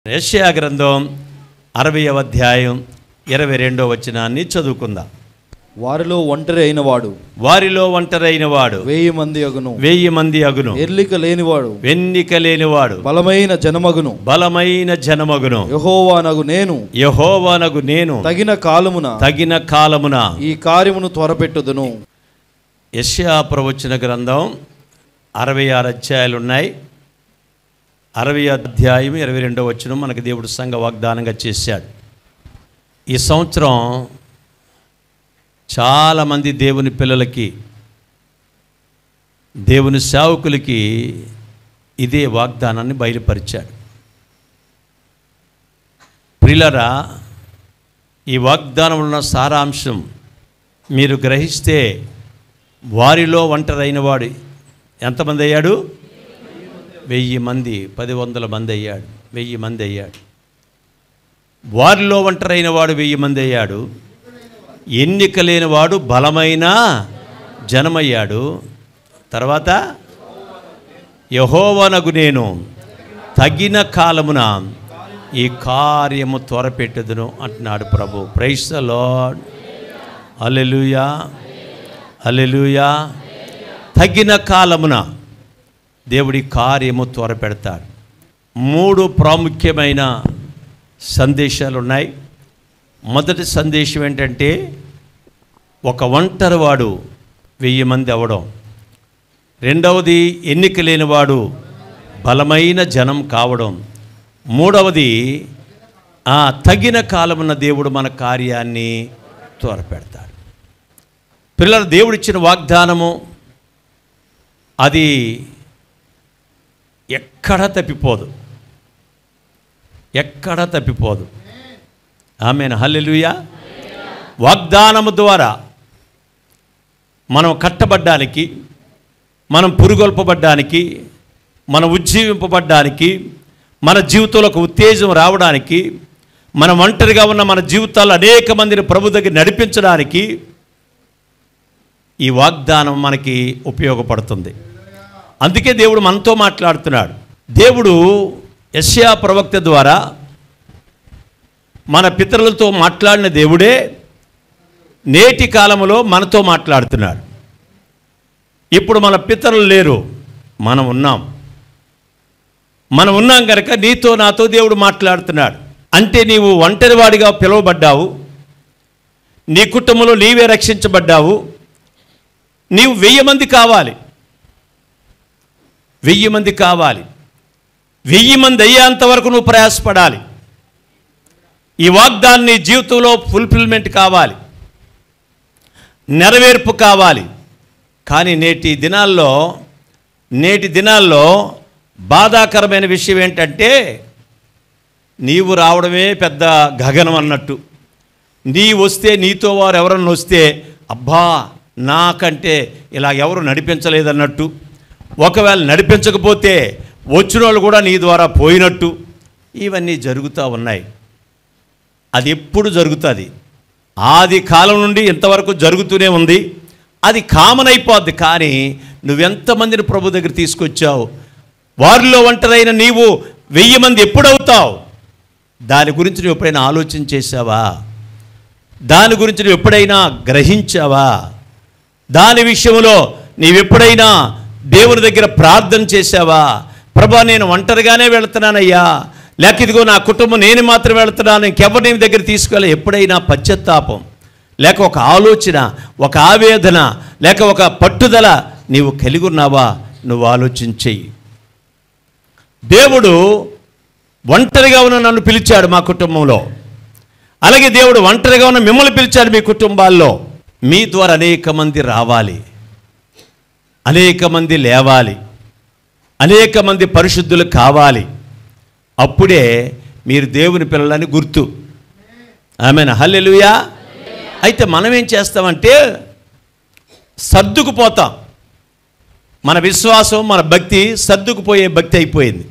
యెషయా గ్రంథం అరవయవ అధ్యాయం ఇరవై రెండో వచనాన్ని చదువుకుందాం వారిలో ఒంటరి అయినవాడు వారిలో ఒంటరైన వాడు వెయ్యి మంది అగును వెయ్యి మంది అగును ఎర్లిక లేనివాడు వెన్నిక లేనివాడు బలమైన జనమగును బలమైన జనమగును యహోవానగు నేను యహోవానగు నేను తగిన కాలమున తగిన కాలమున ఈ కార్యమును త్వరపెట్టుదును యెషయా ప్రవచన గ్రంథం అరవై ఆరు అధ్యాయాలు ఉన్నాయి అరవై అధ్యాయం ఇరవై రెండో వచనం మనకి దేవుడు సంఘ వాగ్దానంగా చేశాడు ఈ సంవత్సరం చాలామంది దేవుని పిల్లలకి దేవుని సేవకులకి ఇదే వాగ్దానాన్ని బయలుపరిచాడు ప్రిలరా ఈ వాగ్దానంలో ఉన్న సారాంశం మీరు గ్రహిస్తే వారిలో ఒంటరైన వాడు ఎంతమంది అయ్యాడు వెయ్యి మంది పది వందల మంది అయ్యాడు వెయ్యి మంది అయ్యాడు వారిలో ఒంటరైన వాడు వెయ్యి మంది అయ్యాడు ఎన్నిక లేనివాడు బలమైన జనమయ్యాడు తర్వాత యహోవనగు నేను తగిన కాలమున ఈ కార్యము త్వరపెట్టుదును అంటున్నాడు ప్రభు praise the Lord hallelujah hallelujah తగిన కాలమున దేవుడి కార్యము త్వరపెడతాడు మూడు ప్రాముఖ్యమైన సందేశాలు ఉన్నాయి మొదటి సందేశం ఏంటంటే ఒక ఒంటరి వాడు వెయ్యి మంది అవ్వడం రెండవది ఎన్నిక లేనివాడు బలమైన జనం కావడం మూడవది ఆ తగిన కాలమున్న దేవుడు మన కార్యాన్ని త్వరపెడతాడు పిల్లలు దేవుడిచ్చిన వాగ్దానము అది ఎక్కడ తప్పిపోదు ఎక్కడ తప్పిపోదు ఆమెను హల్లెలూయా వాగ్దానము ద్వారా మనం కట్టబడ్డానికి మనం పురుగొల్పబడ్డానికి మనం ఉజ్జీవింపబడ్డానికి మన జీవితంలో ఒక ఉత్తేజం రావడానికి మనం ఒంటరిగా ఉన్న మన జీవితాల్లో అనేక మందిని ప్రభు దగ్గర నడిపించడానికి ఈ వాగ్దానం మనకి ఉపయోగపడుతుంది అందుకే దేవుడు మనతో మాట్లాడుతున్నాడు దేవుడు యశ్యా ప్రవక్త ద్వారా మన పితరులతో మాట్లాడిన దేవుడే నేటి కాలంలో మనతో మాట్లాడుతున్నాడు ఇప్పుడు మన పితరులు లేరు మనం ఉన్నాం మనం ఉన్నాం కనుక నీతో నాతో దేవుడు మాట్లాడుతున్నాడు అంటే నీవు ఒంటరివాడిగా పిలువబడ్డావు నీ కుటుంబంలో నీవే రక్షించబడ్డావు నీవు వెయ్యి మంది కావాలి వెయ్యి మంది కావాలి వెయ్యి మంది అయ్యేంత వరకు నువ్వు ప్రయాసపడాలి ఈ వాగ్దాన్ని జీవితంలో ఫుల్ఫిల్మెంట్ కావాలి నెరవేర్పు కావాలి కానీ నేటి దినాల్లో నేటి దినాల్లో బాధాకరమైన విషయం ఏంటంటే నీవు రావడమే పెద్ద గగనం అన్నట్టు నీ వస్తే నీతో వారు ఎవరన్నా వస్తే అబ్బా నాకంటే ఇలా ఎవరు నడిపించలేదన్నట్టు ఒకవేళ నడిపించకపోతే వచ్చిన వాళ్ళు కూడా నీ ద్వారా పోయినట్టు ఇవన్నీ జరుగుతూ ఉన్నాయి అది ఎప్పుడు జరుగుతుంది ఆది కాలం నుండి ఇంతవరకు జరుగుతూనే ఉంది అది కామన్ అయిపోద్ది కానీ నువ్వెంతమందిని ప్రభు దగ్గర తీసుకొచ్చావు వారిలో ఒంటరైన నీవు వెయ్యి మంది ఎప్పుడవుతావు దాని గురించి నువ్వు ఎప్పుడైనా ఆలోచన చేశావా దాని గురించి నువ్వు ఎప్పుడైనా గ్రహించావా దాని విషయంలో నీవెప్పుడైనా దేవుని దగ్గర ప్రార్థన చేశావా ప్రభా నేను ఒంటరిగానే వెళ్తున్నానయ్యా లేక ఇదిగో నా కుటుంబం నేను మాత్రం వెళ్తున్నాను ఇంకెవరు నీ దగ్గర తీసుకెళ్ళి ఎప్పుడైనా పశ్చాత్తాపం లేక ఒక ఆలోచన ఒక ఆవేదన లేక ఒక పట్టుదల నీవు కలిగి ఉన్నావా నువ్వు ఆలోచించేయి దేవుడు ఒంటరిగా ఉన్న నన్ను పిలిచాడు మా కుటుంబంలో అలాగే దేవుడు ఒంటరిగా ఉన్న మిమ్మల్ని పిలిచాడు మీ కుటుంబాల్లో మీ ద్వారా అనేక మంది రావాలి అనేక మంది లేవాలి అనేక మంది పరిశుద్ధులు కావాలి అప్పుడే మీరు దేవుని పిల్లలని గుర్తు ఆమెను హల్లెలూయా అయితే మనం ఏం చేస్తామంటే సర్దుకుపోతాం మన విశ్వాసం మన భక్తి సర్దుకుపోయే భక్తి అయిపోయింది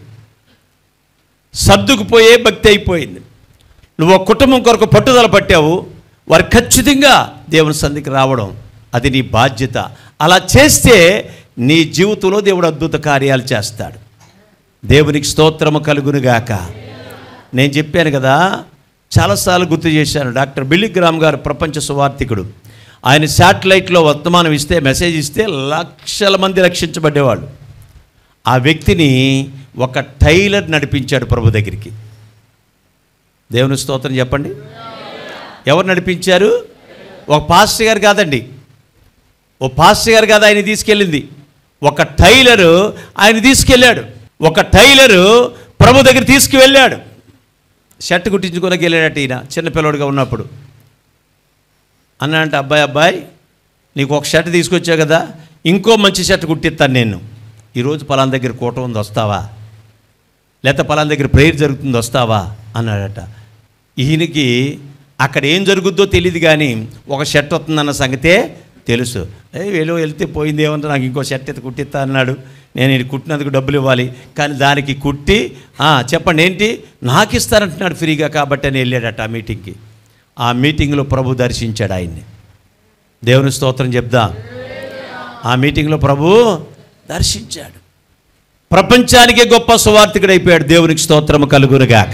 సర్దుకుపోయే భక్తి అయిపోయింది నువ్వు ఒక కుటుంబం కొరకు పట్టుదల పట్టావు వారు ఖచ్చితంగా దేవుని సంధికి రావడం అది నీ బాధ్యత అలా చేస్తే నీ జీవితంలో దేవుడు అద్భుత కార్యాలు చేస్తాడు దేవునికి స్తోత్రము కలుగునుగాక నేను చెప్పాను కదా చాలాసార్లు గుర్తు చేశాను డాక్టర్ బిల్లిగ్రామ్ గారు ప్రపంచ సువార్థికుడు ఆయన శాటిలైట్లో వర్తమానం ఇస్తే మెసేజ్ ఇస్తే లక్షల మంది రక్షించబడేవాళ్ళు ఆ వ్యక్తిని ఒక టైలర్ నడిపించాడు ప్రభు దగ్గరికి దేవుని స్తోత్రం చెప్పండి ఎవరు నడిపించారు ఒక పాస్టర్ గారు కాదండి ఓ పాస్టర్ గారు కాదు ఆయన తీసుకెళ్ళింది ఒక టైలరు ఆయన తీసుకెళ్ళాడు ఒక టైలరు ప్రభు దగ్గర తీసుకువెళ్ళాడు షర్ట్ కుట్టించుకోనికి వెళ్ళాడట ఈయన చిన్నపిల్లడుగా ఉన్నప్పుడు అన్న అంటే అబ్బాయి అబ్బాయి నీకు ఒక షర్ట్ తీసుకొచ్చావు కదా ఇంకో మంచి షర్ట్ కుట్టిస్తాను నేను ఈరోజు పలానా దగ్గర కూట ఉంది వస్తావా లేకపోతే పలానా దగ్గర ప్రేయర్ జరుగుతుంది వస్తావా అన్నాడట ఈయనకి అక్కడ ఏం జరుగుద్దో తెలియదు కానీ ఒక షర్ట్ వస్తుందన్న సంగతే తెలుసు ఏ వెళ్ళు వెళ్తే పోయింది ఏమంటే నాకు ఇంకో షర్ట్ అయితే కుట్టిస్తా అన్నాడు నేను ఇది కుట్టినందుకు డబ్బులు ఇవ్వాలి కానీ దానికి కుట్టి "ఆ, చెప్పండి ఏంటి నాకు ఇస్తారంటున్నాడు ఫ్రీగా కాబట్టి అని వెళ్ళాడట ఆ మీటింగ్కి ఆ మీటింగ్లో ప్రభు దర్శించాడు ఆయన్ని దేవుని స్తోత్రం చెప్దాం ఆ మీటింగ్లో ప్రభు దర్శించాడు ప్రపంచానికే గొప్ప సువార్థికుడు అయిపోయాడు దేవునికి స్తోత్రము కలుగునుగాక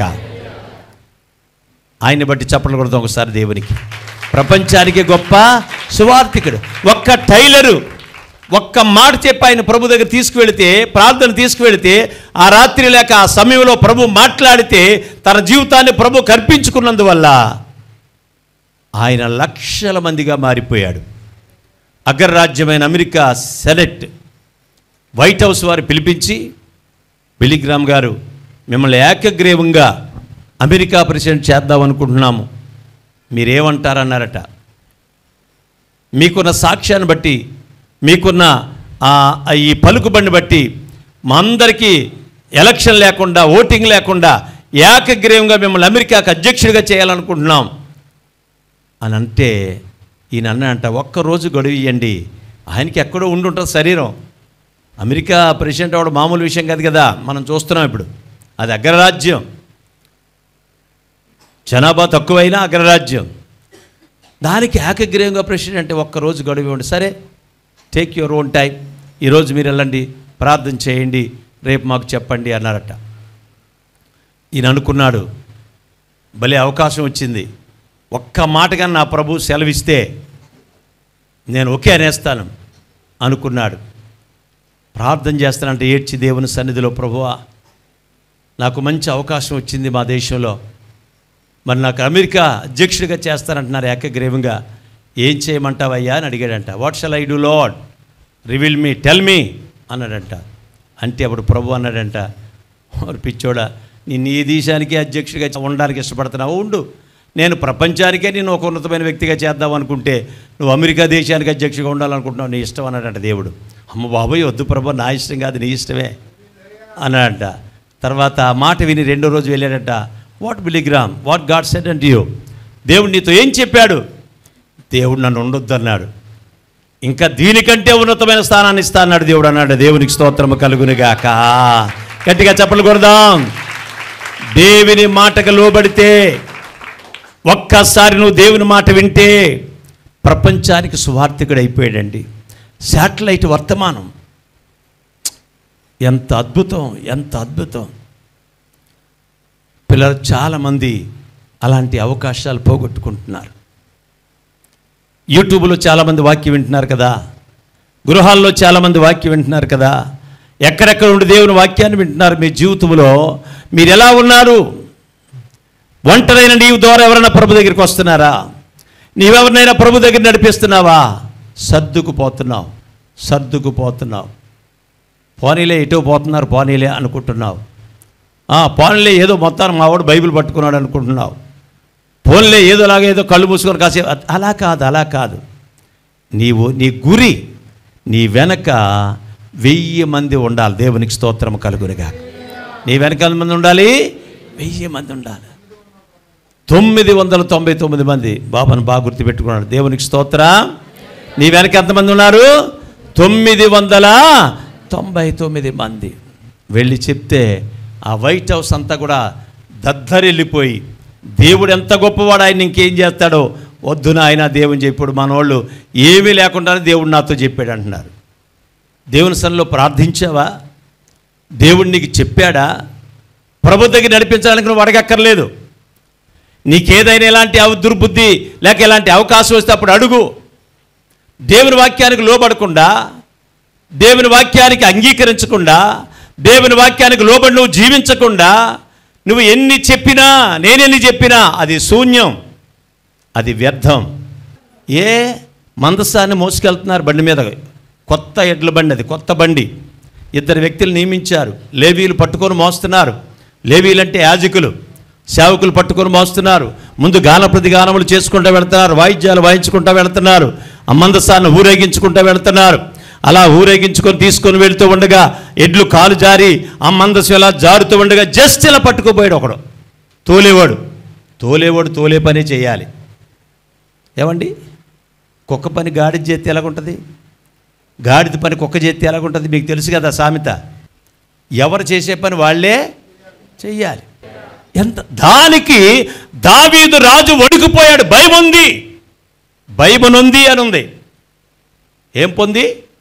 ఆయన్ని బట్టి చప్పట్లు కొడతాం ఒకసారి దేవునికి ప్రపంచానికి గొప్ప సువార్థికుడు ఒక్క టైలరు ఒక్క మాట చెప్పి ఆయన ప్రభు దగ్గర తీసుకువెళితే ప్రార్థన తీసుకువెళితే ఆ రాత్రి లేక ఆ సమయంలో ప్రభు మాట్లాడితే తన జీవితాన్ని ప్రభు కర్పించుకున్నందువల్ల ఆయన లక్షల మందిగా మారిపోయాడు అగ్రరాజ్యమైన అమెరికా సెనెట్ వైట్ హౌస్ వారు పిలిపించి బిలిగ్రామ్ గారు మిమ్మల్ని ఏకగ్రీవంగా అమెరికా ప్రెసిడెంట్ చేద్దాం అనుకుంటున్నాము మీరేమంటారన్నారట మీకున్న సాక్ష్యాన్ని బట్టి మీకున్న ఆ, ఆ ఈ పలుకుబడిని బట్టి మా అందరికీ ఎలక్షన్ లేకుండా ఓటింగ్ లేకుండా ఏకగ్రీవంగా మిమ్మల్ని అమెరికాకు అధ్యక్షుడిగా చేయాలనుకుంటున్నాం అని అంటే ఈయన అన్నంట ఒక్కరోజు గడువు ఇవ్వండి ఆయనకి ఎక్కడో ఉండుంటుంది శరీరం అమెరికా ప్రెసిడెంట్ అవ్వడం మామూలు విషయం కాదు కదా మనం చూస్తున్నాం ఇప్పుడు అది అగ్రరాజ్యం జనాభా తక్కువైనా అగ్రరాజ్యం దానికి ఏకగ్రీవంగా ప్రెసిడెంట్ అంటే ఒక్కరోజు గడువు ఇవ్వండి సరే టేక్ యువర్ ఓన్ టైం ఈరోజు మీరు వెళ్ళండి ప్రార్థన చేయండి రేపు మాకు చెప్పండి అన్నారట ఈయన అనుకున్నాడు భలే అవకాశం వచ్చింది ఒక్క మాటగా నా ప్రభు సెలవిస్తే నేను ఒకే అనేస్తాను అనుకున్నాడు ప్రార్థన చేస్తానంటే ఏడ్చి దేవుని సన్నిధిలో ప్రభువా నాకు మంచి అవకాశం వచ్చింది మా దేశంలో మరి నాకు అమెరికా అధ్యక్షుడిగా చేస్తానంటున్నారు ఏకగ్రీవంగా ఏం చేయమంటావయ్యా అని అడిగాడంట what shall I do Lord reveal me tell me అన్నాడంట అంటే అప్పుడు ప్రభు అన్నాడంట "ఓరి పిచ్చోడా నిన్ను ఈ దేశానికి అధ్యక్షుడిగా ఉండడానికి ఇష్టపడుతున్నావు ఉండు నేను ప్రపంచానికే నేను ఒక ఉన్నతమైన వ్యక్తిగా చేద్దాం అనుకుంటే నువ్వు అమెరికా దేశానికి అధ్యక్షుడిగా ఉండాలనుకుంటున్నావు నీ ఇష్టం అన్నాడంట దేవుడు అమ్మ బాబోయ్ వద్దు ప్రభు నా ఇష్టం కాదు నీ ఇష్టమే అన్నాడంట తర్వాత ఆ మాట విని రెండో రోజు వెళ్ళాడంట what Billy Graham what God said and you దేవుడు నీతో ఏం చెప్పాడు దేవుడు నన్ను ఉండొద్దు అన్నాడు ఇంకా దీనికంటే ఉన్నతమైన స్థానాన్ని ఇస్తా అన్నాడు దేవుడు అన్నాడు దేవునికి స్తోత్రము కలుగునిగాక గట్టిగా చెప్పలు కొడదాం దేవుని మాటకు లోబడితే ఒక్కసారి నువ్వు దేవుని మాట వింటే ప్రపంచానికి సువార్థికుడు అయిపోయాడండి శాటిలైట్ వర్తమానం ఎంత అద్భుతం ఎంత అద్భుతం పిల్లలు చాలామంది అలాంటి అవకాశాలు పోగొట్టుకుంటున్నారు యూట్యూబ్లో చాలామంది వాక్యం వింటున్నారు కదా గృహాల్లో చాలామంది వాక్యం వింటున్నారు కదా ఎక్కడెక్కడ ఉండి దేవుని వాక్యాన్ని వింటున్నారు మీ జీవితంలో మీరు ఎలా ఉన్నారు ఒంటరైన నీవు ద్వారా ఎవరైనా ప్రభు దగ్గరికి వస్తున్నారా నీవెవరినైనా ప్రభు దగ్గర నడిపిస్తున్నావా సర్దుకుపోతున్నావు సర్దుకుపోతున్నావు పోనీలే ఎటో పోతున్నారు పోనీలే అనుకుంటున్నావు ఆ, పోనీలే ఏదో మొత్తాన్ని మా వాడు బైబిల్ పట్టుకున్నాడు అనుకుంటున్నావు పోన్లే ఏదోలాగా ఏదో కళ్ళు మూసుకొని కాసేపు అ- అలా కాదు అలా కాదు నీవు నీ గురి నీ వెనక వెయ్యి మంది ఉండాలి దేవునికి స్తోత్రం కలుగురుగా నీ వెనక ఎంత మంది ఉండాలి వెయ్యి మంది ఉండాలి తొమ్మిది వందల తొంభై తొమ్మిది మంది బాబాను బాగా గుర్తుపెట్టుకున్నాడు దేవునికి స్తోత్ర నీ వెనక ఎంతమంది ఉన్నారు తొమ్మిది వందల తొంభై తొమ్మిది మంది వెళ్ళి చెప్తే ఆ వైట్ హౌస్ అంతా కూడా దద్దరిల్లిపోయి దేవుడు ఎంత గొప్పవాడు ఆయన ఇంకేం చేస్తాడో వద్దు నాయన దేవుని చెప్పాడు మనోళ్ళు ఏమీ లేకుండానే దేవుడు నాతో చెప్పాడు అంటున్నారు దేవుని సన్నిలో ప్రార్థించావా దేవుడు నీకు చెప్పాడా ప్రభు దగ్గర నడిపించడానికి నువ్వు అడగక్కర్లేదు నీకేదైనా ఎలాంటి అవ- దుర్బుద్ధి లేక ఎలాంటి అవకాశం వస్తే అప్పుడు అడుగు దేవుని వాక్యానికి లోబడకుండా దేవుని వాక్యానికి అంగీకరించకుండా దేవుని వాక్యానికి లోబడి నువ్వు జీవించకుండా నువ్వు ఎన్ని చెప్పినా నేనెన్ని చెప్పినా అది శూన్యం అది వ్యర్థం ఏ మందసాన్ని మోసుకెళ్తున్నారు బండి మీద కొత్త ఎడ్ల బండి అది కొత్త బండి ఇద్దరు వ్యక్తులు నియమించారు లేవీలు పట్టుకొని మోస్తున్నారు లేవీలంటే యాజకులు సేవకులు పట్టుకొని మోస్తున్నారు ముందు గాన ప్రతిగానములు చేసుకుంటూ వెళ్తున్నారు వాయిద్యాలు వాయించుకుంటూ వెళ్తున్నారు ఆ మందసాన్ని ఊరేగించుకుంటూ వెళ్తున్నారు అలా ఊరేగించుకొని తీసుకొని వెళ్తూ ఉండగా ఎడ్లు కాలు జారి ఆ మందసం ఇలా జారుతూ ఉండగా జస్ట్ ఇలా పట్టుకోపోయాడు ఒకడు తోలేవాడు తోలేవాడు తోలే పని చేయాలి ఏమండి కుక్క పని గాడిద చేతి ఎలాగుంటుంది గాడిద పని కుక్క చేతి ఎలాగుంటుంది మీకు తెలుసు కదా సామెత ఎవరు చేసే పని వాళ్ళే చెయ్యాలి ఎంత దానికి దావీదు రాజు వణికిపోయాడు భయం ఉంది భయమునుంది అని ఉంది ఏం పొంది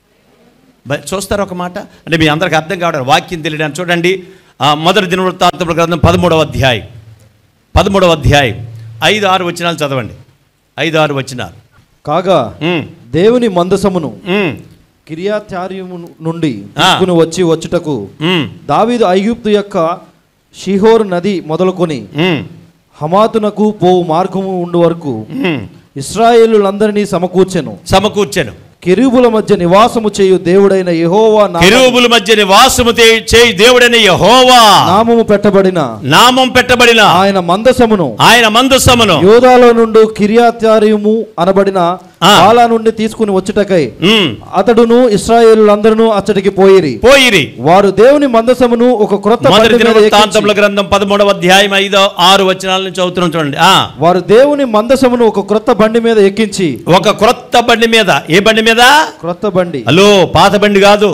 బ- చూస్తారు ఒక మాట అంటే మీ అందరికి అర్థం కావడం వాక్యం తెలియడానికి చూడండి ఆ మొదటి దినవృత్తాంతముల గ్రంథం పదమూడవ అధ్యాయం పదమూడవ అధ్యాయం ఐదు ఆరు వచనాలు చదవండి ఐదు ఆరు వచనాలు కాగా ఉమ్, దేవుని మందసమును ఉమ్, కిర్యాత్యార్యము నుండి ఆ. తీసుకుని వచ్చి వచ్చుటకు ఉమ్, దావీదు ఐగుప్తు యొక్క షిహోర్ నది మొదలుకొని ఉమ్, హమాతునకు పోవు మార్గము ఉండు వరకు ఉమ్. ఇస్రాయేలులందరినీ సమకూర్చెను సమకూర్చెను కెరూబుల మధ్య నివాసము చేయు దేవుడైన యెహోవా నామ- కెరూబుల మధ్య నివాసము తే- చేయి దేవుడని యహోవా నామము పెట్టబడిన నామం పెట్టబడిన ఆయన మందసమును ఆయన మందసమును యోధాలో నుండి కిర్యాత్యార్యము అనబడిన ఆ. బాలా నుండి తీసుకుని వచ్చుటకై ఉమ్, అతడును ఇస్రాయేలులందరూ అచ్చటికి పోయిరి పోయిరి వారు దేవుని మందసమును ఒక క్రొత్త మొదటి బండి మీద దినవృత్తాంతముల ఎక్కించి- గ్రంథం పదమూడవ అధ్యాయం ఐదో ఆరు వచనాల నుంచి చదువుతున్నాం చూడండి ఆ వారు దేవుని మందసమును ఒక క్రొత్త బండి మీద ఎక్కించి ఒక క్రొత్త బండి మీద ఏ బండి మీద క్రొత్త బండి హలో పాత బండి కాదు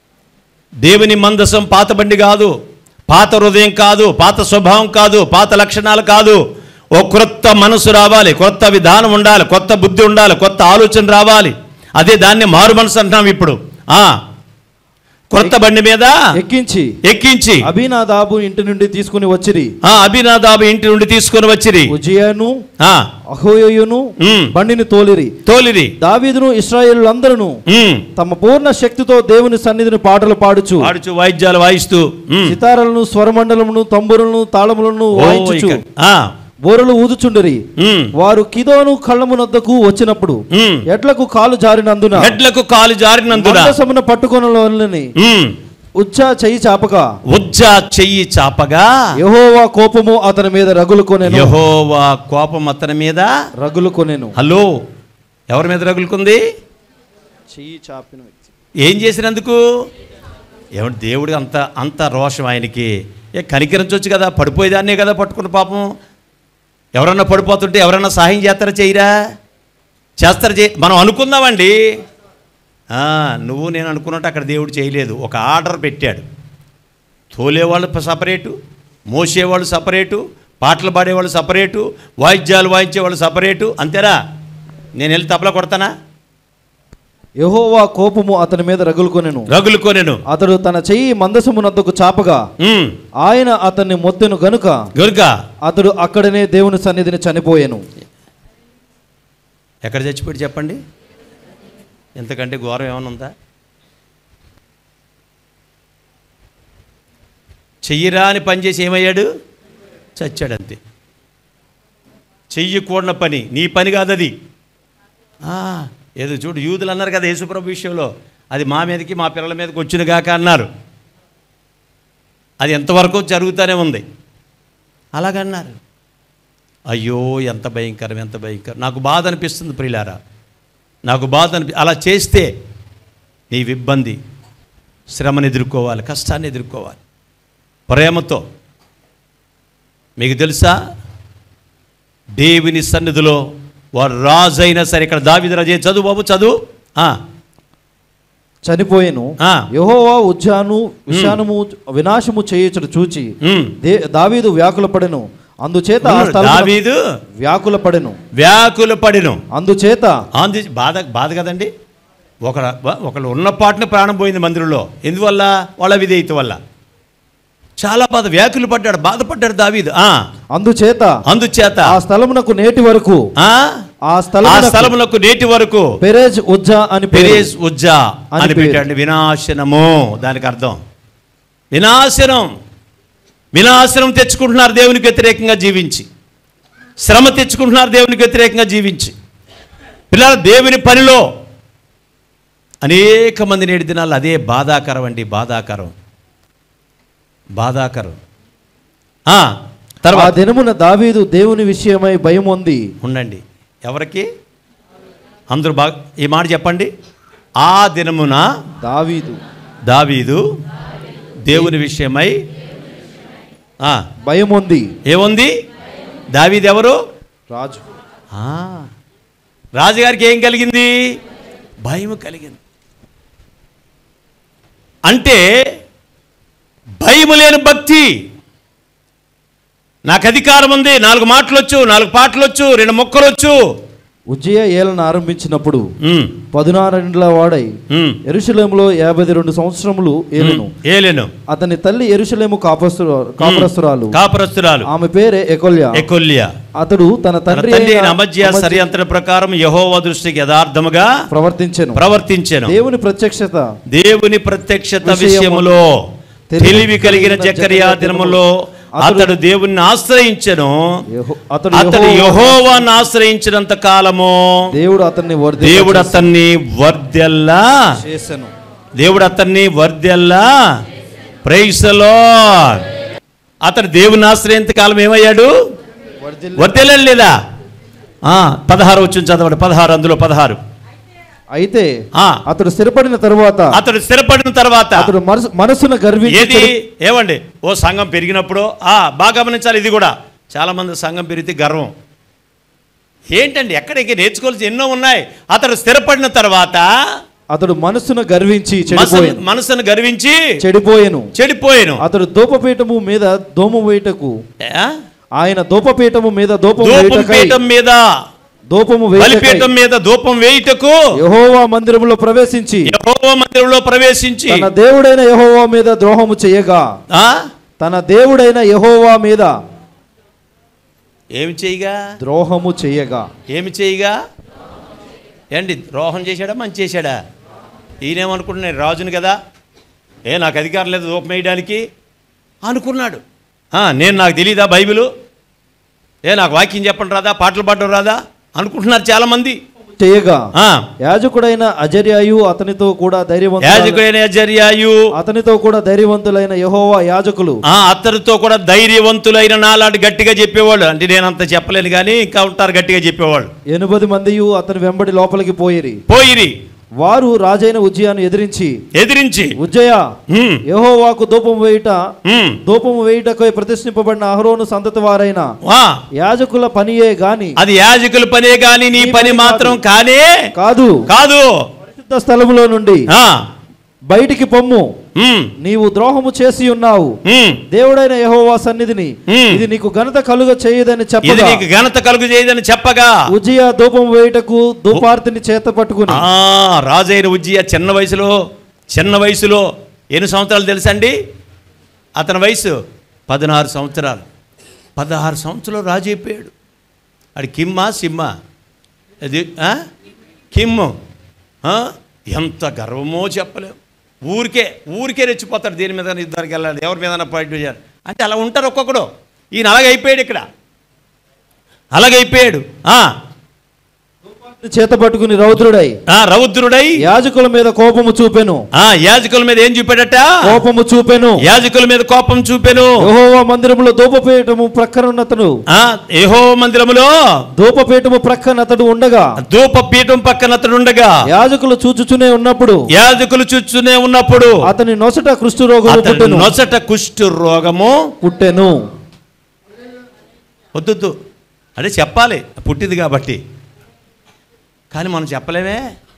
దేవుని మందసం పాత బండి కాదు పాత హృదయం కాదు పాత స్వభావం కాదు పాత లక్షణాలు కాదు ఓ క్రొత్త మనసు రావాలి కొత్త విధానం ఉండాలి కొత్త బుద్ధి ఉండాలి కొత్త ఆలోచన రావాలి అదే దాన్ని మారు మనసు అంటున్నాం ఇప్పుడు ఆ క్రొత్త బండి మీద ఎక్కించి ఎక్కించి అభినాదాబు ఇంటి నుండి తీసుకుని వచ్చిరి ఆ అభినాదాబు ఇంటి నుండి తీసుకొని వచ్చిరి ఉజియాను ఆ అహోయయును ఉమ్, బండిని తోలిరి తోలిరి దావీదును ఇస్రాయేలులందరూ ఉమ్, తమ పూర్ణ శక్తితో దేవుని సన్నిధిని పాటలు పాడుచు వాడుచు వాయిద్యాలు వాయిస్తూ ఉమ్. సితారలను స్వరమండలమును తంబురులను తాళములను ఓ, వాయించుచు ఇక- ఆ, బోరలు ఊదుచుండరి ఉమ్, వారు కిదోను కళ్ళమునొద్దకు వచ్చినప్పుడు ఉమ్. ఎడ్లకు కాలు జారినందున ఎడ్లకు కాలు జారినందున మందసమున పట్టుకొనలోని ఉమ్, ఉచ్చా చెయ్యి చాపగా ఉజ్జా చెయ్యి చాపగా యెహోవా కోపము అతని మీద రగులు కొనెను యహోవా కోపం అతని మీద రగులు కొనెను హలో ఎవరి మీద రగులుకుంది చెయ్యి చాపిన వ్యక్తి ఏం చేసినందుకు ఏమంటే దేవుడు అంత అంత రోషం ఆయనకి ఏ కనికరించవచ్చు కదా పడిపోయేదాన్నే కదా పట్టుకున్న పాపం ఎవరన్నా పడిపోతుంటే ఎవరన్నా సహాయం చేస్తారా చేయరా చేస్తారా చే మనం అనుకుందామండి ఆ, నువ్వు నేను అనుకున్నట్టు అక్కడ దేవుడు చేయలేదు ఒక ఆర్డర్ పెట్టాడు తోలేవాళ్ళు ప- సపరేటు మోసేవాళ్ళు సపరేటు పాటలు పాడేవాళ్ళు సపరేటు వాయిద్యాలు వాయించేవాళ్ళు సపరేటు అంతేరా నేను వెళ్ళి తబలా కొడతానా యెహోవా కోపము అతని మీద రగులు కొనెను రగులుకొనెను అతడు తన చెయ్యి మందసమునద్దకు చాపగా ఉమ్, ఆయన అతన్ని మొత్తెను గనుక గనుక అతడు అక్కడనే దేవుని సన్నిధిని చనిపోయాను ఎక్కడ చచ్చిపోయాడు చెప్పండి ఎంతకంటే ఘోరం ఏమైనా ఉందా చెయ్యరా అని పని చేసి ఏమయ్యాడు చచ్చాడు అంతే చెయ్యకూడని పని నీ పని కాదు అది ఆ, ఏదో చూడు యూదులు అన్నారు కదా యేసుప్రభు విషయంలో అది మా మీదకి మా పిల్లల మీదకి వచ్చిన గాక అన్నారు అది ఎంతవరకు జరుగుతూనే ఉంది అలాగన్నారు అయ్యో ఎంత భయంకరం ఎంత భయంకరం నాకు బాధ అనిపిస్తుంది ప్రియులారా నాకు బాధ అనిపి అలా చేస్తే నీవు ఇబ్బంది శ్రమను ఎదుర్కోవాలి కష్టాన్ని ఎదుర్కోవాలి ప్రేమతో మీకు తెలుసా దేవుని సన్నిధిలో వారు రాజు అయినా సరే ఇక్కడ దావిద రాజే చదువు బాబు చదువు ఆ, చనిపోయాను ఆ. యెహోవా ఉజ్జాను విషానము వినాశము చేయుచుడు చూచి ఉమ్. దే- దావీదు వ్యాకుల పడెను అందుచేత ఆ స్థలమున దావీదు వ్యాకుల పడెను వ్యాకుల పడిను అందుచేత ఆంది బాధ బాధ కదండి ఒక ఒకళ్ళు ఉన్న పాటనే ప్రాణం పోయింది మందిరంలో ఎందువల్ల వాళ్ళ విధేయత వల్ల చాలా బాధ వ్యాకులు పడ్డాడు బాధపడ్డాడు దావీదు ఆ, అందుచేత అందుచేత ఆ స్థలమునకు నేటి వరకు ఆ, ఆ ఆ స్థలమునకు స్థలములకు నేటి వరకు పెరేజ్ ఉజ్జా అని పేరు పెరేజ్ ఉజ్జా అని అని పేరు. పెట్టండి వినాశనము దానికి అర్థం వినాశనం వినాశనం తెచ్చుకుంటున్నారు దేవునికి వ్యతిరేకంగా జీవించి శ్రమ తెచ్చుకుంటున్నారు దేవునికి వ్యతిరేకంగా జీవించి పిల్లలు దేవుని పనిలో అనేక మంది నేటి దినాలు అదే బాధాకరం అండి బాధాకరం బాధాకరం ఆ, ఆ తర్వాత దినమున దావీదు దేవుని విషయమై భయం ఉంది ఉండండి ఎవరికి అందరూ బాగా ఈ మాట చెప్పండి ఆ దినమున దావీదు దావీదు దేవుని విషయమై ఆ, భయం ఉంది ఏముంది దావీదు ఎవరు రాజు ఆ, రాజుగారికి ఏం కలిగింది భయం కలిగింది అంటే భయం లేని భక్తి నాకు అధికారం ఉంది నాలుగు మాటలు వచ్చు నాలుగు పాటలు వచ్చు రెండు మొక్కలు వచ్చు ఉజ్జయ ఏలను ఆరంభించినప్పుడు ఉమ్, పదునారెండ్ల వాడై ఉమ్, ఎరుషలేములో యాభై రెండు సంవత్సరములు ఏలును ఉమ్, ఏలెను అతని తల్లి ఎరుషలేము కాపస్తు కాపురస్తురాలు కాపురస్తురాలు ఆమె పేరే ఎకొల్య ఎకొల్య అతడు తన తన తండ్రి తండ్రి అయిన అమజ్య అమజ్య సరియంత్ర ప్రకారం యహోవ దృష్టికి యథార్థముగా ప్రవర్తించెను ప్రవర్తించెను దేవుని ప్రత్యక్షత దేవుని ప్రత్యక్షత విషయము విషయములో తెలివి తెలివి కలిగిన కలిగిన జకరియా జకరియా దినములో అతడు- అతడు దేవుణ్ణి ఆశ్రయించెను యెహో- అతడు అతడు యెహోవా- యహోవాన్ని ఆశ్రయించినంత కాలము దేవుడు అతన్ని వర్ధి దేవుడు అతన్ని వర్దెల్లా చేసెను దేవుడు అతన్ని వర్దెల్లా ప్రైసలో అతడు దేవుని ఆశ్రయింత కాలం ఏమయ్యాడు వర్ధిల్ల- వర్దెల్లాడు లేదా ఆ, పదహారు వచ్చిన చదవండి పదహారు అందులో పదహారు అయితే ఆ. అతడు స్థిరపడిన తరువాత అతడు స్థిరపడిన తర్వాత అతడు మనసు- మనసును గర్వించి ఏది చెడు- ఏమండి ఓ సంఘం పెరిగినప్పుడు ఆ బాగా గమనించాలి ఇది కూడా చాలా మంది సంఘం పెరిగితే గర్వం ఏంటండి ఎక్కడికి నేర్చుకోవాల్సి ఎన్నో ఉన్నాయి అతడు స్థిరపడిన తర్వాత అతడు మనసును గర్వించి మనసు- చెడిపోయాను మనసును గర్వించి చెడిపోయాను చెడిపోయాను అతడు ధూపపీఠము మీద దోమ వేయటకు ఆ? ఆయన ధూపపీఠము మీద దూపం ధూపం వేయుటకై పీఠం మీద దూపము వేయుటకై బలిపీఠం మీద ధూపం వేయుటకు యెహోవా మందిరములో ప్రవేశించి యెహోవా మందిరంలో ప్రవేశించి తన దేవుడైన యెహోవా మీద ద్రోహము చేయగా ఆ? తన దేవుడైన యెహోవా మీద ఏమి చేయగా ద్రోహము చేయగా ఏమి చేయగా ఏండి ద్రోహం చేశాడా మంచి చేశాడా ఈయనేమనుకుంటున్నాడు రాజుని కదా ఏ నాకు అధికారం లేదు రూపం వేయడానికి అనుకున్నాడు ఆ, నేను నాకు తెలీదా బైబిలు ఏ నాకు వాక్యం చెప్పండి రాదా పాటలు పాడడం రాదా అనుకుంటున్నారు చాలామంది చేయగా ఆ, యాజకుడైన అజర్యాయు అతనితో కూడా ధైర్యవంతులు యాజకుడైన జర్యాయు అతనితో కూడా ధైర్యవంతులైన యెహోవా యాజకులు ఆ, అత్తరితో కూడా ధైర్యవంతులైన నాలాంటి గట్టిగా చెప్పేవాళ్ళు అంటే నేను అంత చెప్పలేను కానీ ఇంకా ఉంటారు గట్టిగా చెప్పేవాళ్ళు ఎనిమిది మందియు అతని వెంబడి లోపలికి పోయిరి పోయిరి వారు రాజైన ఉజ్జయాను ఎదిరించి ఎదిరించి ఉజ్జయ హ్మ్, యెహోవాకు ధూపం వేయుట హ్మ్, ధూపము వేయుటకై ప్రతిష్ఠింపబడిన అహరోను సంతతి వారైన ఆ, యాజకుల పనియే గాని అది యాజకుల పనే గాని నీ పని మాత్రం కానే కాదు కాదు పరిశుద్ధ స్థలములో నుండి ఆ, బయటికి పొమ్ము హ్మ్, నీవు ద్రోహము చేసి ఉన్నావు హ్మ్. దేవుడైన యెహోవా సన్నిధిని హ్మ్. ఇది నీకు ఘనత కలుగ చేయదని ఇది చెప్పగా నీకు ఘనత కలుగు చేయదని చెప్పగా ఉజ్జియా ధూపం వేయుటకు ధూపార్తిని చేత పట్టుకుని ఆ రాజైన ఉజ్జియ చిన్న వయసులో చిన్న వయసులో ఎన్ని సంవత్సరాలు తెలుసండి అతని వయసు పదహారు సంవత్సరాలు పదహారు సంవత్సరాలు రాజు అయిపోయాడు అది కిమ్మా సిమ్మా అది ఆ? కిమ్ము ఆ? ఎంత గర్వమో చెప్పలేం ఊరికే ఊరికే రెచ్చిపోతాడు దేని మీద యుద్ధానికి వెళ్ళాలి ఎవరి మీద ఫైట్ చేయాలి అంటే అలా ఉంటారు ఒక్కొక్కడు ఈయన అలాగే అయిపోయాడు ఇక్కడ అలాగే అయిపోయాడు ఆ, చేత పట్టుకుని రౌద్రుడై ఆ, రౌద్రుడై యాజకుల మీద కోపము చూపెను ఆ యాజకుల మీద ఏం చూపాడట కోపము చూపెను యాజకుల మీద కోపం చూపెను యెహోవా మందిరములో ధూపపీఠము ప్రక్కనున్నతను ఆ యెహో మందిరములో ధూపపీఠము ప్రక్కనతడు ఉండగా ధూప పీఠం పక్కన అతడు ఉండగా యాజకులు చూచుచునే ఉన్నప్పుడు యాజకులు చూస్తూనే ఉన్నప్పుడు అతని నొసట కుష్టు రోగము అతడు పుట్టెను నొసట కుష్టు రోగము పుట్టెను వద్దు అదే చెప్పాలి పుట్టింది కాబట్టి కానీ మనం చెప్పలేమే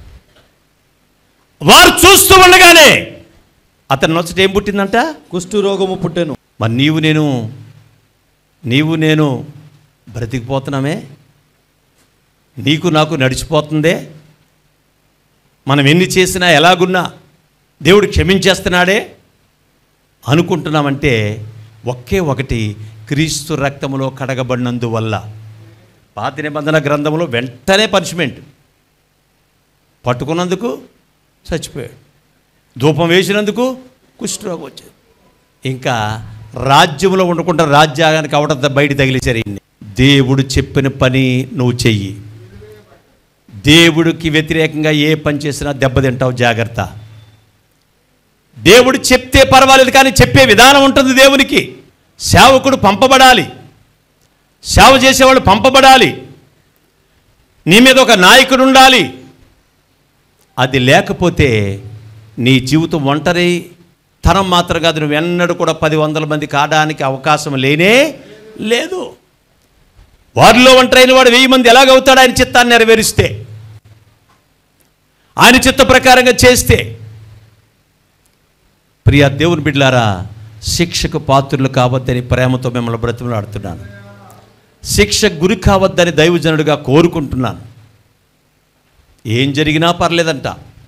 వారు చూస్తూ ఉండగానే అతని నొచ్చట ఏం పుట్టిందంట కుష్టు రోగము పుట్టెను మరి నీవు నేను నీవు నేను బ్రతికిపోతున్నామే నీకు నాకు నడిచిపోతుందే మనం ఎన్ని చేసినా ఎలాగున్నా దేవుడు క్షమించేస్తున్నాడే అనుకుంటున్నామంటే ఒకే ఒకటి క్రీస్తు రక్తములో కడగబడినందువల్ల పాత నిబంధన గ్రంథంలో వెంటనే పనిష్మెంట్ పట్టుకున్నందుకు చచ్చిపోయాడు ధూపం వేసినందుకు కుష్ఠరోగం వచ్చేది ఇంకా రాజ్యంలో ఉండకుండా రాజ్యానికి అవట బయట తగిలేశారు ఈయన్ని. దేవుడు చెప్పిన పని నువ్వు చెయ్యి దేవుడికి వ్యతిరేకంగా ఏ పని చేసినా దెబ్బతింటావు జాగ్రత్త దేవుడు చెప్తే పర్వాలేదు కానీ చెప్పే విధానం ఉంటుంది దేవునికి సేవకుడు పంపబడాలి సేవ చేసేవాళ్ళు పంపబడాలి నీ మీద ఒక నాయకుడు ఉండాలి అది లేకపోతే నీ జీవితం ఒంటరి తరం మాత్రం కాదు నువ్వు ఎన్నడూ కూడా పది వందల మంది కావడానికి అవకాశం లేనే లేదు వారిలో ఒంటరైన వాడు వెయ్యి మంది ఎలాగవుతాడు ఆయన చిత్తాన్ని నెరవేరిస్తే ఆయన చిత్త ప్రకారంగా చేస్తే ప్రియ దేవుని బిడ్డలారా శిక్షకు పాత్రులు కావద్దని ప్రేమతో మిమ్మల్ని బ్రతిమలాడుతున్నాను శిక్ష గురి కావద్దని దైవజనుడిగా కోరుకుంటున్నాను ఏం జరిగినా పర్లేదంట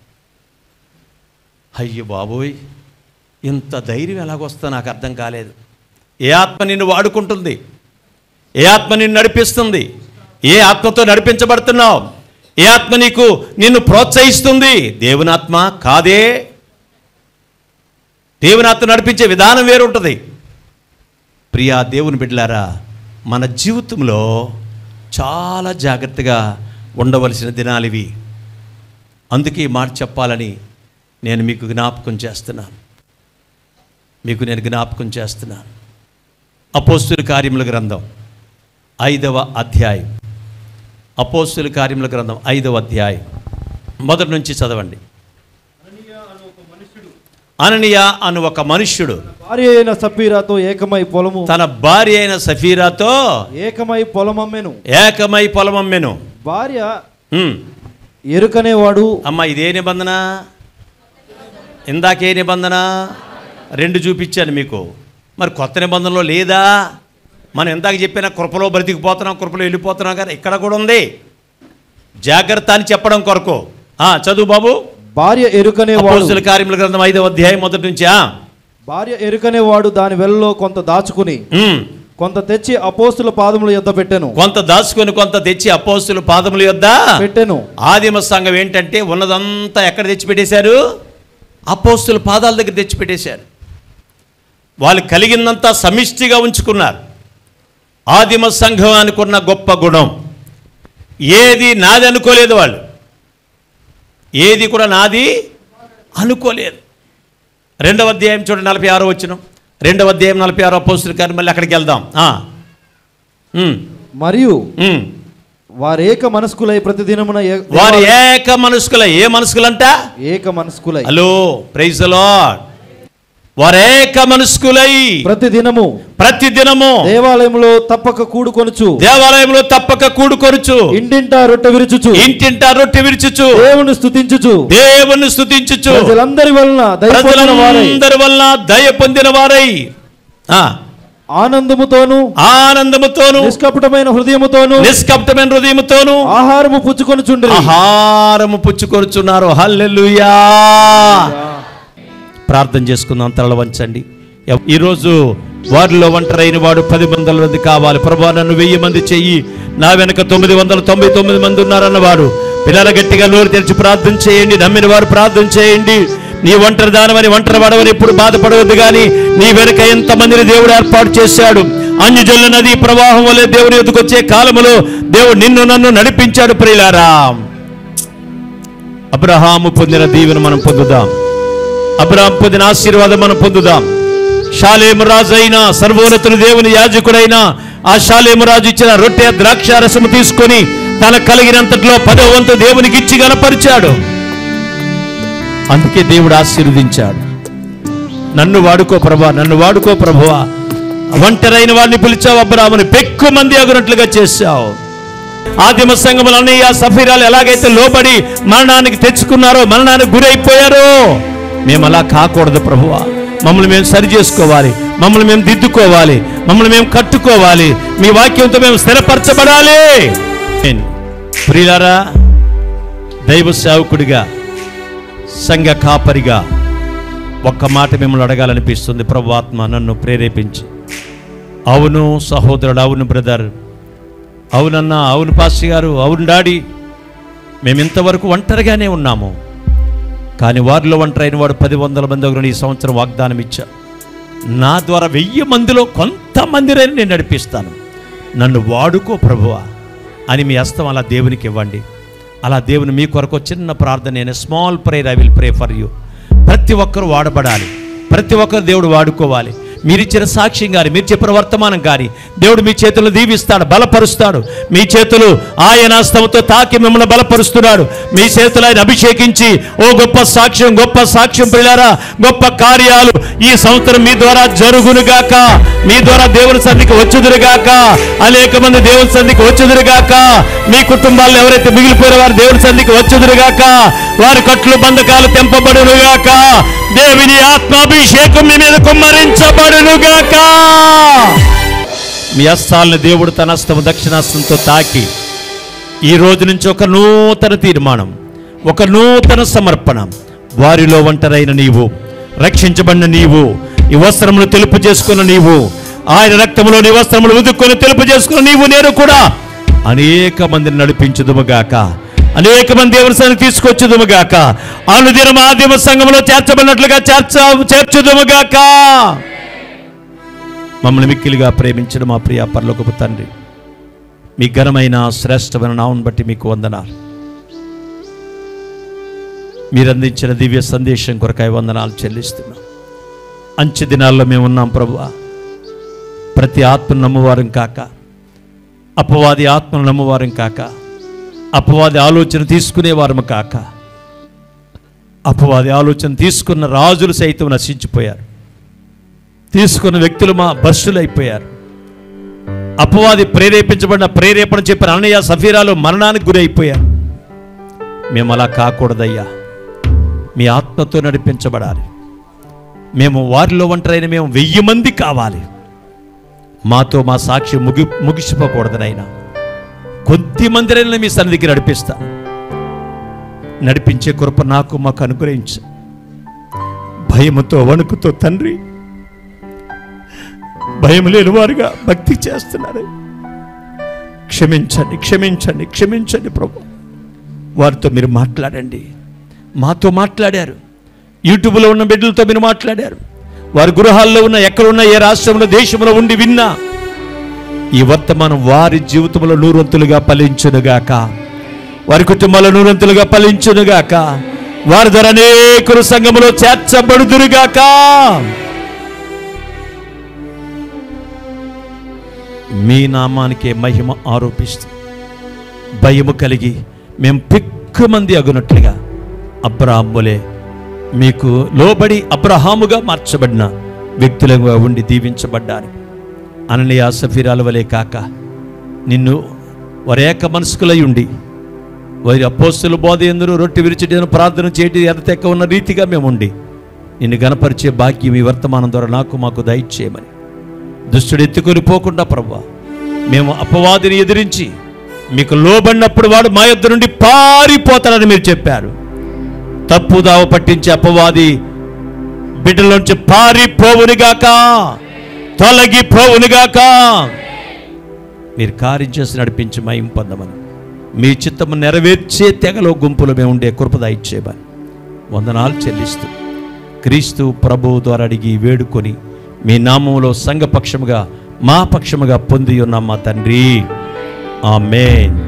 అయ్యో బాబోయ్ ఇంత ధైర్యం ఎలాగొస్తా నాకు అర్థం కాలేదు ఏ ఆత్మ నిన్ను వాడుకుంటుంది ఏ ఆత్మ నిన్ను నడిపిస్తుంది ఏ ఆత్మతో నడిపించబడుతున్నావు ఏ ఆత్మ నీకు నిన్ను ప్రోత్సహిస్తుంది దేవుని ఆత్మ కాదే దేవుని ఆత్మ నడిపించే విధానం వేరుంటుంది ప్రియా దేవుని బిడ్డలారా మన జీవితంలో చాలా జాగ్రత్తగా ఉండవలసిన దినాలు ఇవి అందుకే ఈ మాట చెప్పాలని నేను మీకు జ్ఞాపకం చేస్తున్నాను మీకు నేను జ్ఞాపకం చేస్తున్నాను అపోస్తుల కార్యముల గ్రంథం ఐదవ అధ్యాయం అపోస్తుల కార్యముల గ్రంథం ఐదవ అధ్యాయం మొదటి నుంచి చదవండి అననీయ అను ఒక మనుష్యుడు భార్య అయిన సఫీరాతో ఏకమై పొలము తన భార్య అయిన సఫీరాతో ఏకమై పొలమమ్మెను ఏకమై పొలమమ్మెను భార్య హ్మ్. ఎరుకనేవాడు అమ్మ ఇదే నిబంధన ఇందాకే నిబంధన రెండు చూపించాను మీకు మరి కొత్త నిబంధనలో లేదా మనం ఇందాక చెప్పిన కృపలో బ్రతికిపోతున్నాం కృపలో వెళ్ళిపోతున్నాం కానీ ఇక్కడ కూడా ఉంది జాగ్రత్త అని చెప్పడం కొరకు ఆ, చదువు బాబు భార్య ఎరుకనేవాడు అపోస్తుల కార్యముల గ్రంథం ఐదవ అధ్యాయం మొదటి నుంచి ఆ. భార్య ఎరుకనేవాడు దాని వెల్లలో కొంత దాచుకుని ఉమ్. కొంత తెచ్చి అపోస్తుల పాదముల యొద్ద పెట్టెను కొంత దాచుకొని కొంత తెచ్చి అపోస్తుల పాదముల యొద్ద పెట్టెను ఆదిమ సంఘం ఏంటంటే ఉన్నదంతా ఎక్కడ తెచ్చిపెట్టేశారు అపోస్తుల పాదాల దగ్గర తెచ్చిపెట్టేశారు వాళ్ళు కలిగిందంతా సమిష్టిగా ఉంచుకున్నారు ఆదిమ సంఘం అనుకున్న గొప్ప గుణం ఏది నాది అనుకోలేదు వాళ్ళు ఏది కూడా నాది అనుకోలేదు రెండవ అధ్యాయం చూడండి నలభై ఆరో వచ్చిన రెండవ అధ్యాయం నలభై ఆరో అపోస్తుల కానీ మళ్ళీ అక్కడికి వెళ్దాం ఆ. ఉమ్, మరియు ఉమ్. వారేక మనస్కులై ప్రతిదినమున ఏ- వారి ఏక మనస్కుల ఏ మనస్కులంట ఏక మనస్కులై హలో ప్రైజ్ లార్డ్ వారు ఏక మనస్కులై ప్రతిదినము ప్రతి దినము దేవాలయంలో తప్పక కూడుకొనుచు దేవాలయంలో తప్పక కూడుకొనుచు ఇంటింటా రొట్టె విరుచుచు ఇంటింటా రొట్టె విరుచుచు దేవుని స్తుతించుచు దేవుని స్తుతించుచు ప్రజలందరి వలన దయ పొందిన వారై ప్రజలందరి వల్ల దయ పొందిన వారై ఆ, ఆనందముతోను ఆనందముతోను నిష్కపటమైన హృదయముతోను నిష్కప్తమైన హృదయముతోను ఆహారము పుచ్చుకొనుచుండ్రి ఆహారము పుచ్చుకొనుచున్నారు హల్లెలూయా ప్రార్థన చేసుకుందాం తల వంచండి ఎవ్- ఈరోజు వారిలో ఒంటరైన వాడు పది వందల మంది కావాలి ప్రభా నన్ను వెయ్యి మంది చెయ్యి నా వెనక తొమ్మిది వందల తొంభై తొమ్మిది మంది ఉన్నారన్నవాడు పిల్లల గట్టిగా నోరు తెరిచి ప్రార్థన చేయండి నమ్మిన వారు ప్రార్థన చేయండి నీ ఒంటరి దానమని ఒంటరి పడవని ఎప్పుడు బాధపడవద్దు కానీ నీ వెనుక ఎంతమందిని దేవుడు ఏర్పాటు చేశాడు అంజుజల్ల నది ప్రవాహం వల్లే దేవుని ఎదుకొచ్చే కాలములో దేవుడు నిన్ను నన్ను నడిపించాడు ప్రియులారా అబ్రహాము పొందిన దీవెన మనం పొందుదాం అబ్రహాం పొందిన ఆశీర్వాదం మనం పొందుదాం షాలేము రాజు అయిన సర్వోన్నతుని దేవుని యాజకుడైన ఆ షాలేము రాజు ఇచ్చిన రొట్టె ద్రాక్ష రసము తీసుకొని తన కలిగినంతట్లో పదో వంతు దేవునికి ఇచ్చి గనపరిచాడు అందుకే దేవుడు ఆశీర్వదించాడు నన్ను వాడుకో ప్రభా నన్ను వాడుకో ప్రభువా ఒంటరైన వాడిని పిలిచావు అబ్రాహ్మని పెక్కు మంది అగునట్లుగా చేశావు ఆదిమ సంఘములు అన్నయ్య సఫీరాలు ఎలాగైతే లోబడి మరణానికి తెచ్చుకున్నారో మరణానికి గురైపోయారో మేము అలా కాకూడదు ప్రభువా మమ్మల్ని మేము సరి చేసుకోవాలి మమ్మల్ని మేము దిద్దుకోవాలి మమ్మల్ని మేము కట్టుకోవాలి మీ వాక్యంతో మేము స్థిరపరచబడాలి ప్రియులారా దైవ సేవకుడిగా సంఘ కాపరిగా ఒక్క మాట మిమ్మల్ని అడగాలనిపిస్తుంది ప్రభు ఆత్మ నన్ను ప్రేరేపించి అవును సహోదరుడు అవును బ్రదర్ అవునన్నా అవును పాస్టర్ గారు అవును డాడీ మేము ఇంతవరకు ఒంటరిగానే ఉన్నాము కానీ వారిలో ఒంటరైన వాడు పది వందల మంది ఒకరు ఈ సంవత్సరం వాగ్దానం ఇచ్చా నా ద్వారా వెయ్యి మందిలో కొంతమందిని నేను నడిపిస్తాను నన్ను వాడుకో ప్రభువా అని మీ హస్తం అలా దేవునికి ఇవ్వండి అలా దేవుని మీ కొరకు చిన్న ప్రార్థన నేను small prayer I will pray for you ప్రతి ఒక్కరు వాడబడాలి ప్రతి ఒక్కరు దేవుడు వాడుకోవాలి మీరు ఇచ్చిన సాక్ష్యం కానీ మీరు చెప్పిన వర్తమానం కానీ దేవుడు మీ చేతులు దీవిస్తాడు బలపరుస్తాడు మీ చేతులు ఆయన హస్తముతో తాకి మిమ్మల్ని బలపరుస్తున్నాడు మీ చేతులు ఆయన అభిషేకించి ఓ గొప్ప సాక్ష్యం గొప్ప సాక్ష్యం పిల్లారా గొప్ప కార్యాలు ఈ సంవత్సరం మీ ద్వారా జరుగునుగాక మీ ద్వారా దేవుని సన్నిధికి వచ్చుదురుగాక అనేక మంది దేవుని సన్నిధికి వచ్చుదురుగాక మీ కుటుంబాల్లో ఎవరైతే మిగిలిపోయిన వారు దేవుని సన్నిధికి వచ్చుదురుగాక వారి కట్లు బంధకాలు తెంపబడునుగాక దేవుని ఆత్మాభిషేకం మీ మీద కుమ్మరించబడునుగాక మీ హస్తాలను దేవుడు తన హస్తము దక్షిణాస్తంతో తాకి ఈ రోజు నుంచి ఒక నూతన తీర్మానం ఒక నూతన సమర్పణ వారిలో ఒంటరైన నీవు రక్షించబడిన నీవు ఈ వస్త్రములు తెలుపు చేసుకున్న నీవు ఆయన రక్తములో నీ వస్త్రములు ఉదుక్కొని తెలుపు చేసుకున్న నీవు నేను కూడా అనేక మందిని నడిపించుదుముగాక అనేక మంది ఎవరిసారి తీసుకొచ్చుదుముగాక అనుదినం ఆదిమ సంఘంలో చేర్చబడినట్లుగా చేర్చ చేర్చుదుముగాక మమ్మల్ని మిక్కిలిగా ప్రేమించిన మా ప్రియ పరలోకపు తండ్రి మీ ఘనమైన శ్రేష్టమైన నామం బట్టి మీకు వందనాలు మీరు అందించిన దివ్య సందేశం కొరకాయ వందనాలు చెల్లిస్తున్నాం అంచె దినాల్లో మేము ఉన్నాం ప్రభు ప్రతి ఆత్మను నమ్మువారం కాక అపవాది ఆత్మను నమ్మువారం కాక అపవాది ఆలోచన తీసుకునేవారము కాక అపవాది ఆలోచన తీసుకున్న రాజులు సైతం నశించిపోయారు తీసుకున్న వ్యక్తులు మా బస్సులైపోయారు అపవాది ప్రేరేపించబడిన ప్రేరేపణ చెప్పిన అన్నయ్య సఫీరాలు మరణానికి గురైపోయారు మేము అలా కాకూడదయ్యా మీ ఆత్మతో నడిపించబడాలి మేము వారిలో ఒంటరైన మేము వెయ్యి మంది కావాలి మాతో మా సాక్షి ముగి ముగిసిపోకూడదనైనా కొద్ది మందిరైనా మీ సన్నిధికి నడిపిస్తా నడిపించే కృప నాకు మాకు అనుగ్రహించు భయముతో వణుకుతో తండ్రి భయం లేని వారుగా భక్తి చేస్తున్నారు క్షమించండి క్షమించండి క్షమించండి ప్రభు వారితో మీరు మాట్లాడండి మాతో మాట్లాడారు యూట్యూబ్లో ఉన్న బిడ్డలతో మీరు మాట్లాడారు వారి గృహాల్లో ఉన్న ఎక్కడున్న ఏ రాష్ట్రంలో దేశంలో ఉండి విన్నా ఈ వర్తమానం వారి జీవితంలో నూరొంతులుగా ఫలించునుగాక వారి కుటుంబాల నూరొంతులుగా ఫలించునుగాక వారి ద్వారా అనేకులు సంఘములో చేర్చబడుదురుగాక మీ నామానికే మహిమ ఆరోపిస్తూ భయము కలిగి మేము పిక్కుమంది అగునట్లుగా అబ్రహాములే మీకు లోబడి అబ్రహాముగా మార్చబడిన వ్యక్తులుగా ఉండి దీవించబడ్డారు అననీయ సఫీరాల వలె కాక నిన్ను వరేక మనసుకులై ఉండి వారి అపోస్తుల బోధ ఎందును రొట్టె విరిచిటను ప్రార్థన చేయటి ఎదతెక్క ఉన్న రీతిగా మేము ఉండి నిన్ను గనపరిచే భాగ్యం ఈ వర్తమానం ద్వారా నాకు మాకు దయచేయమని దుష్టుడు ఎత్తుకొని పోకుండా ప్రభా మేము అపవాదిని ఎదిరించి మీకు లోబడినప్పుడు వాడు మా యొద్ద నుండి పారిపోతాడని మీరు చెప్పారు తప్పుదావ పట్టించే అపవాది బిడ్డలోంచి పారిపోవునిగాక తొలగిపోవునిగాక మీరు కార్యం చేసి నడిపించి మయం పొందమని మీ చిత్తము నెరవేర్చే తెగలో గుంపులో మేము ఉండే కృపద ఇచ్చేమని వందనాలు చెల్లిస్తూ క్రీస్తు ప్రభువు ద్వారా అడిగి వేడుకొని మీ నామంలో సంఘపక్షముగా మా పక్షముగా పొంది ఉన్నాం మా తండ్రి ఆమెన్